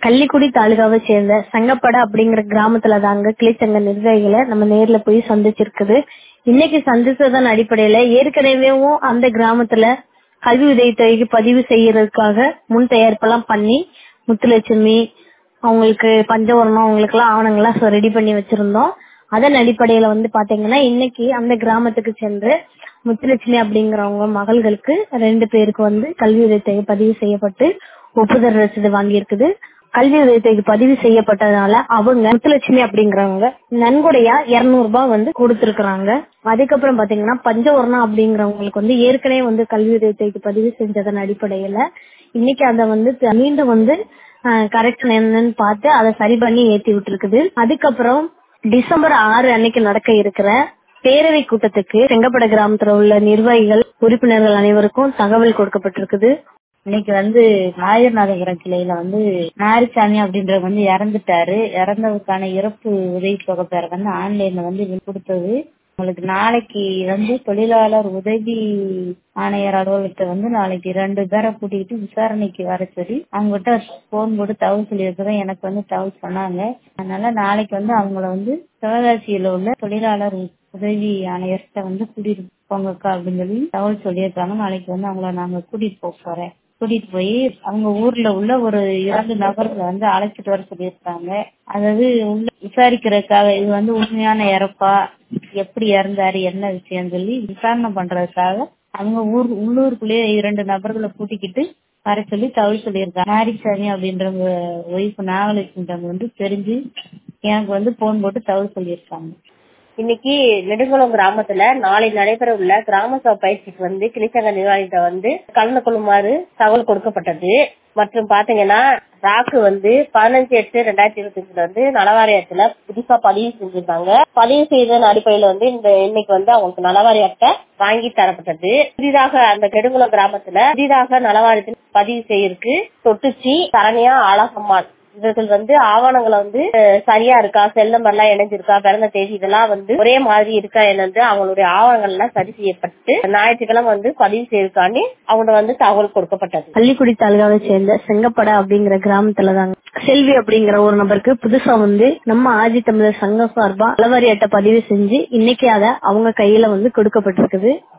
கள்ளிக்குடி தாலுகாவை சேர்ந்த சங்கப்பட அப்படிங்கிற கிராமத்துல தாங்க கிளைச்சங்க நிர்வாகிகளை நம்ம நேர்ல போய் சந்திச்சிருக்குது இன்னைக்கு சந்திச்சதன் அடிப்படையில ஏற்கனவேவும் அந்த கிராமத்துல கல்வி உதவித்தொகைக்கு பதிவு செய்யறதுக்காக முன் தயாரிப்பெல்லாம் பண்ணி முத்துலட்சுமி அவங்களுக்கு பஞ்சவரணம் அவங்களுக்கு எல்லாம் ஆவணங்கள்லாம் ரெடி பண்ணி வச்சிருந்தோம் அதன் அடிப்படையில வந்து பாத்தீங்கன்னா இன்னைக்கு அந்த கிராமத்துக்கு சென்று முத்துலட்சுமி அப்படிங்கிறவங்க மகள்களுக்கு ரெண்டு பேருக்கு வந்து கல்வி உதவித்தொகை பதிவு செய்யப்பட்டு ஒப்புதல் ரசீது வாங்கியிருக்குது கல்வி உதவித்தொகைக்கு பதிவு செய்யப்பட்டதுனால அவங்க முத்துலட்சுமி அப்படிங்கிறவங்க நன்கொடையா இருநூறு ரூபாய் வந்து கொடுத்திருக்கிறாங்க அதுக்கப்புறம் பாத்தீங்கன்னா பஞ்சவர்ணம் அப்படிங்கிறவங்களுக்கு வந்து ஏற்கனவே வந்து கல்வி உதவித்தொகைக்கு பதிவு செஞ்சதன் அடிப்படையில இன்னைக்கு அதை வந்து மீண்டும் வந்து கரெக்ஷன் என்னன்னு பார்த்து அதை சரி பண்ணி ஏத்தி விட்டுருக்குது அதுக்கப்புறம் டிசம்பர் ஆறு அன்னைக்கு நடக்க இருக்கிற பேரவை கூட்டத்துக்கு செங்கப்பட கிராமத்துல உள்ள நிர்வாகிகள் உறுப்பினர்கள் அனைவருக்கும் தகவல் கொடுக்கப்பட்டிருக்குது இன்னைக்கு வந்து ஆயர்நாதபுரம் கிளையில வந்து நாரிசாமி அப்படின்றவர் வந்து இறந்துட்டாரு இறந்ததுக்கான இறப்பு உதவி தொகை பேரை வந்து ஆன்லைன்ல வந்து கொடுத்தது உங்களுக்கு நாளைக்கு வந்து தொழிலாளர் உதவி ஆணையர் அலுவலகத்தை வந்து நாளைக்கு ரெண்டு பேரை கூட்டிகிட்டு விசாரணைக்கு வர சொல்லி அவங்ககிட்ட போன் போட்டு தகவல் சொல்லியிருக்கிறோம் எனக்கு வந்து தகவல் சொன்னாங்க அதனால நாளைக்கு வந்து அவங்கள வந்து சிவகாசியில உள்ள தொழிலாளர் உதவி ஆணையர்கிட்ட வந்து கூட்டிட்டு போங்கக்கா அப்படின்னு சொல்லி தகவல் சொல்லியிருக்காங்க நாளைக்கு வந்து அவங்கள நாங்க கூட்டிட்டு போக போறேன் கூட்டிட்டு போய் அவங்க ஊர்ல உள்ள ஒரு இரண்டு நபர்களை வந்து அழைச்சிட்டு வர சொல்லியிருக்காங்க அதாவது உள்ள விசாரிக்கிறதுக்காக இது வந்து உண்மையான இறப்பா எப்படி இறந்தாரு என்ன விஷயம் சொல்லி விசாரணை பண்றதுக்காக அவங்க ஊர் உள்ளூருக்குள்ளேயே இரண்டு நபர்களை கூட்டிக்கிட்டு வர சொல்லி தகவல் சொல்லியிருக்காங்க நாரிசாமி அப்படின்றவங்க ஒய்ஃப் நாகலட்சுமின்றவங்க வந்து தெரிஞ்சு எனக்கு வந்து போன் போட்டு தகவல் சொல்லியிருக்காங்க இன்னைக்கு நெடுங்குளம் கிராமத்துல நாளை நடைபெற உள்ள கிராம சபை பயிற்சிக்கு வந்து கிளிச்சங்க நிர்வாகிகிட்ட வந்து கலந்து கொள்ளுமாறு தகவல் கொடுக்கப்பட்டது மற்றும் பாத்தீங்கன்னா ராக்கு வந்து பதினஞ்சு எட்டு ரெண்டாயிரத்தி இருபத்தி அஞ்சுல வந்து நலவாரியத்துல புதுசா பதிவு செஞ்சிருந்தாங்க பதிவு செய்ததன் அடிப்படையில வந்து இந்த இன்னைக்கு வந்து அவங்களுக்கு நலவாரிய அட்டை வாங்கி தரப்பட்டது புதிதாக அந்த கெடுங்குளம் கிராமத்துல புதிதாக நலவாரியத்தில் பதிவு செய்யிருக்கு தொட்டுச்சி சரண்யா அழகம்மாள் இவர்கள் வந்து ஆவணங்களை வந்து சரியா இருக்கா செல் நம்பர் எல்லாம் இணைஞ்சிருக்கா பிறந்த தேதி இதெல்லாம் வந்து ஒரே மாதிரி இருக்கா என்னன்னு அவங்களுடைய ஆவணங்கள் எல்லாம் சரி செய்யப்பட்டு ஞாயிற்றுக்கிழமை வந்து பதிவு செய்திருக்காண்டி அவங்க வந்து தகவல் கொடுக்கப்பட்டது பள்ளிக்குடி தாலுகாவை சேர்ந்த செங்கப்பட அப்படிங்கிற கிராமத்துல தாங்க செல்வி அப்படிங்கிற ஒரு நபருக்கு புதுசா வந்து நம்ம ஆதி தமிழர் சங்கம் சார்பா அளவாரி அட்டை பதிவு செஞ்சு இன்னைக்கு அதை அவங்க கையில வந்து கொடுக்கப்பட்டிருக்குது